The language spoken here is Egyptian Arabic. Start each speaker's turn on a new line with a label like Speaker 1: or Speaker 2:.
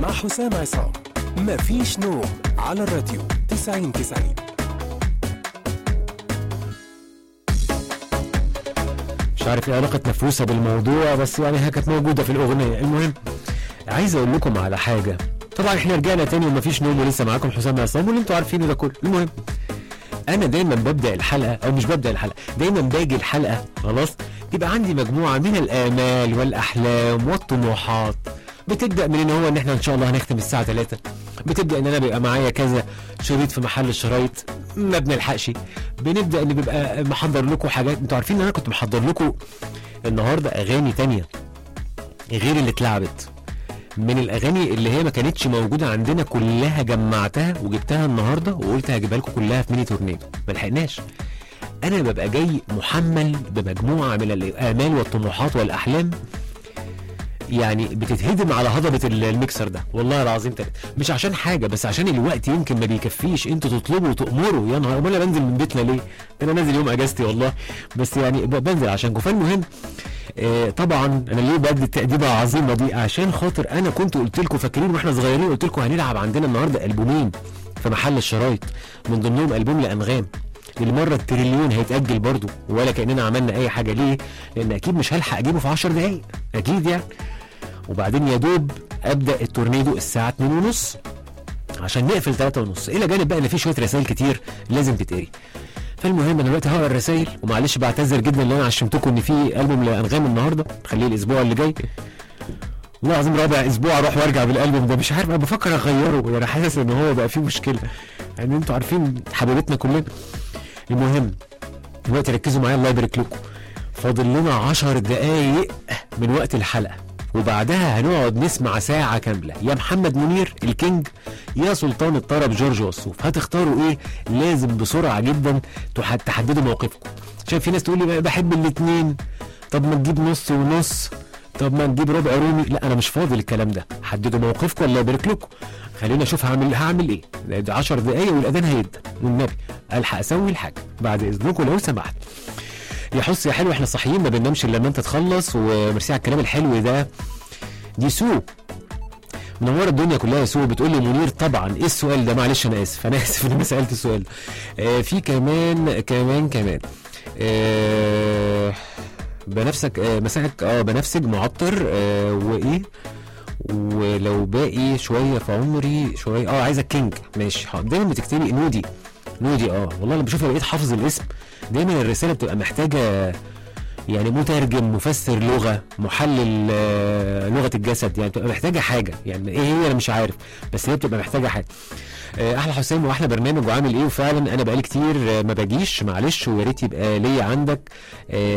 Speaker 1: مع حسام عصام مفيش نوم على الراديو 90 90
Speaker 2: مش عارف ايه علاقة نفوسة بالموضوع بس يعني هي كانت موجودة في الأغنية المهم عايز أقول لكم على حاجة طبعا احنا رجعنا تاني ومفيش نوم ولسه معاكم حسام عصام واللي انتوا عارفينه ده كله المهم انا دايما ببدا الحلقه او مش ببدا الحلقه دايما باجي الحلقه خلاص يبقى عندي مجموعه من الامال والاحلام والطموحات بتبدا من ان هو ان احنا ان شاء الله هنختم الساعه 3 بتبدا ان انا بيبقى معايا كذا شريط في محل الشرايط ما بنلحقش بنبدا ان بيبقى محضر لكم حاجات انتوا عارفين ان انا كنت محضر لكم النهارده اغاني تانية غير اللي اتلعبت من الاغاني اللي هي ما كانتش موجوده عندنا كلها جمعتها وجبتها النهارده وقلت هجيبها لكم كلها في ميني تورنيدو ما لحقناش انا ببقى جاي محمل بمجموعه من الامال والطموحات والاحلام يعني بتتهدم على هضبه ال- الميكسر ده والله العظيم تلاتة. مش عشان حاجه بس عشان الوقت يمكن ما بيكفيش انتوا تطلبوا وتامروا يا نهار امال انا بنزل من بيتنا ليه؟ ده انا نازل يوم اجازتي والله بس يعني ب- بنزل عشانكم فالمهم آه طبعا انا ليه بدي التقديمه العظيمه دي عشان خاطر انا كنت قلت لكم فاكرين واحنا صغيرين قلت لكم هنلعب عندنا النهارده البومين في محل الشرايط من ضمنهم البوم لانغام للمره التريليون هيتاجل برضو ولا كاننا عملنا اي حاجه ليه لان اكيد مش هلحق اجيبه في 10 دقايق اكيد يعني وبعدين يا دوب ابدا التورنيدو الساعه 2 ونص عشان نقفل 3 ونص الى جانب بقى ان في شويه رسائل كتير لازم تتقري فالمهم انا دلوقتي هقرا الرسائل ومعلش بعتذر جدا ان انا عشمتكم ان في البوم لانغام النهارده خليه الاسبوع اللي جاي والله العظيم رابع اسبوع اروح وارجع بالالبوم ده مش عارف انا بفكر اغيره يعني حاسس ان هو بقى فيه مشكله يعني انتوا عارفين حبيبتنا كلنا المهم دلوقتي ركزوا معايا الله يبارك لكم فاضل لنا 10 دقايق من وقت الحلقه وبعدها هنقعد نسمع ساعة كاملة يا محمد منير الكينج يا سلطان الطرب جورج وسوف هتختاروا ايه لازم بسرعة جدا تح- تحددوا موقفكم عشان في ناس تقول لي بحب الاتنين طب ما تجيب نص ونص طب ما نجيب ربع رومي لا انا مش فاضي للكلام ده حددوا موقفكم الله يبارك لكم خليني اشوف هعمل هعمل ايه لأن 10 دقايق والاذان هيبدا والنبي الحق اسوي الحاجه بعد اذنكم لو سمحت يا حس يا حلو احنا صاحيين ما بننامش الا لما انت تخلص وميرسي على الكلام الحلو ده دي سو منوره الدنيا كلها يا سو بتقول لي منير طبعا ايه السؤال ده معلش انا اسف انا اسف ان انا سالت السؤال آه في كمان كمان كمان آه بنفسك آه مساك اه بنفسج معطر آه وايه ولو باقي شويه في عمري شويه اه عايزه كينج ماشي حاضر دايما بتكتبي نودي نودي اه والله انا بشوف بقيت حافظ الاسم دايما الرساله بتبقى محتاجه يعني مترجم مفسر لغه محلل آه، لغه الجسد يعني بتبقى محتاجه حاجه يعني ايه هي انا مش عارف بس هي بتبقى محتاجه حاجه آه، احلى حسام واحلى برنامج وعامل ايه وفعلا انا بقالي كتير آه، ما باجيش معلش ويا ريت يبقى ليا عندك آه،